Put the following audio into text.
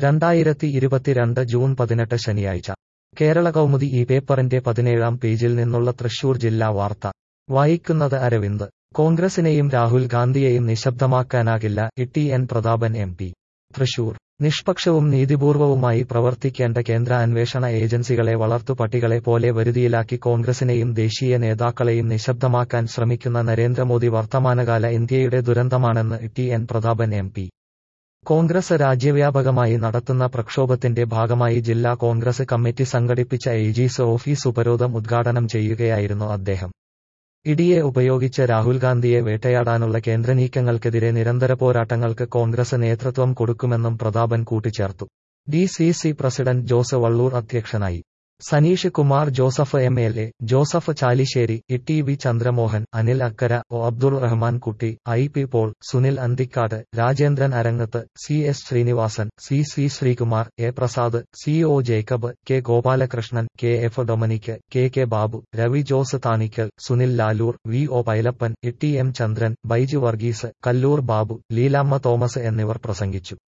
രണ്ടായിരത്തി ഇരുപത്തിരണ്ട് ജൂൺ പതിനെട്ട് ശനിയാഴ്ച കേരള കൗമുദി ഈ പേപ്പറിന്റെ പതിനേഴാം പേജിൽ നിന്നുള്ള തൃശൂർ ജില്ലാ വാർത്ത വായിക്കുന്നത് അരവിന്ദ് കോൺഗ്രസിനെയും രാഹുൽ ഗാന്ധിയെയും നിശബ്ദമാക്കാനാകില്ല T N Prathapan M P Thrissur നിഷ്പക്ഷവും നീതിപൂർവവുമായി പ്രവർത്തിക്കേണ്ട കേന്ദ്ര അന്വേഷണ ഏജൻസികളെ വളർത്തുപട്ടികളെ പോലെ വരുതിയിലാക്കി കോൺഗ്രസിനെയും ദേശീയ നേതാക്കളെയും നിശബ്ദമാക്കാൻ ശ്രമിക്കുന്ന നരേന്ദ്രമോദി വർത്തമാനകാല ഇന്ത്യയുടെ ദുരന്തമാണെന്ന് T N Prathapan M P Congress രാജ്യവ്യാപകമായി നടത്തുന്ന പ്രക്ഷോഭത്തിന്റെ ഭാഗമായി ജില്ലാ കോൺഗ്രസ് കമ്മിറ്റി സംഘടിപ്പിച്ച ഏജീസ് ഓഫീസ് ഉപരോധം ഉദ്ഘാടനം ചെയ്യുകയായിരുന്നു അദ്ദേഹം ഇഡിയെ ഉപയോഗിച്ച് രാഹുൽ ഗാന്ധിയെ വേട്ടയാടാനുള്ള കേന്ദ്രനീക്കങ്ങൾക്കെതിരെ നിരന്തര പോരാട്ടങ്ങൾക്ക് കോൺഗ്രസ് നേതൃത്വം കൊടുക്കുമെന്നും പ്രതാപൻ കൂട്ടിച്ചേർത്തു D C C president Jose Valloor അധ്യക്ഷനായി Saneesh Kumar Joseph M L A Joseph Chalissery E V Chandramohan Anil Akkara O Abdul Rahman Kutty I P Paul Sunil Anthikad Rajendran Arangath C S Sreenivasan C C Sreekumar A Prasad C O Jacob K Gopalakrishnan K F Dominic K K Babu Ravi Jose Thanikkal Sunil Laloor V O Pailappan E T M Chandran Baiju Varghese Kallur Babu Leelamma Thomas എന്നിവർ പ്രസംഗിച്ചു